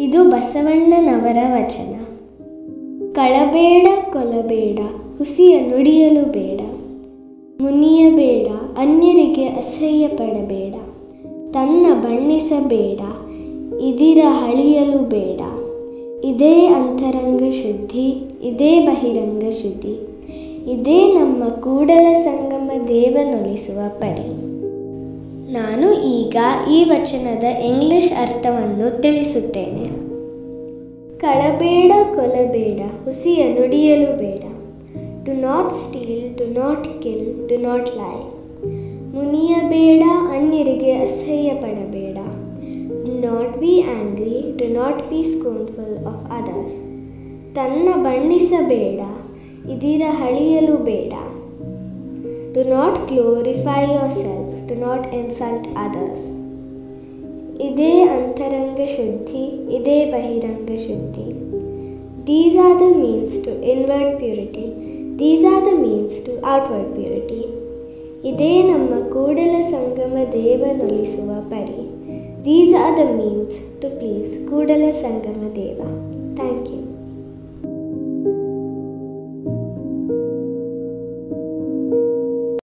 ಇದು ಬಸವಣ್ಣನವರ ವಚನ ಕಳಬೇಡ ಕೊಲಬೇಡ ಹುಸಿಯ ನುಡಿಯಲು ಬೇಡ ಮುನಿಯಬೇಡ ಅನ್ಯರಿಗೆ ಅಸಹ್ಯ ಪಡಬೇಡ ತನ್ನ ಬಣ್ಣಿಸಬೇಡ ಇದಿರ ಹಳಿಯಲು ಬೇಡ ಇದೇ ಅಂತರಂಗ ಶುದ್ಧಿ ಇದೇ ಬಹಿರಂಗ ಶುದ್ಧಿ ಇದೇ ನಮ್ಮ ಕೂಡಲ ಸಂಗಮ ದೇವನೊಲಿಸುವ ಪರಿ ನಾನು ಈಗ ಈ ವಚನದ ಇಂಗ್ಲಿಷ್ ಅರ್ಥವನ್ನು ತಿಳಿಸುತ್ತೇನೆ ಕಳಬೇಡ ಕೊಲಬೇಡ ಹುಸಿಯ ನುಡಿಯಲು ಬೇಡ do not steal do not kill do not lie ಮುನಿಯಬೇಡ ಅನ್ಯರಿಗೆ ಅಸಹ್ಯ ಪಡಬೇಡ do not be angry do not be scornful of others ತನ್ನ ಬಣ್ಣಿಸಬೇಡ ಇದಿರ ಹಳಿಯಲು ಬೇಡ do not glorify yourself do not insult others ಇದೇ ಅಂತರಂಗ ಶುದ್ಧಿ ಇದೇ ಬಹಿರಂಗ ಶುದ್ಧಿ these are the means to inward purity these are the means to outward purity ಇದೇ ನಮ್ಮ ಕೂಡಲ ಸಂಗಮ ದೇವನೊಲಿಸುವ ಪರಿ these are the means to please Kudala Sangama Deva thank you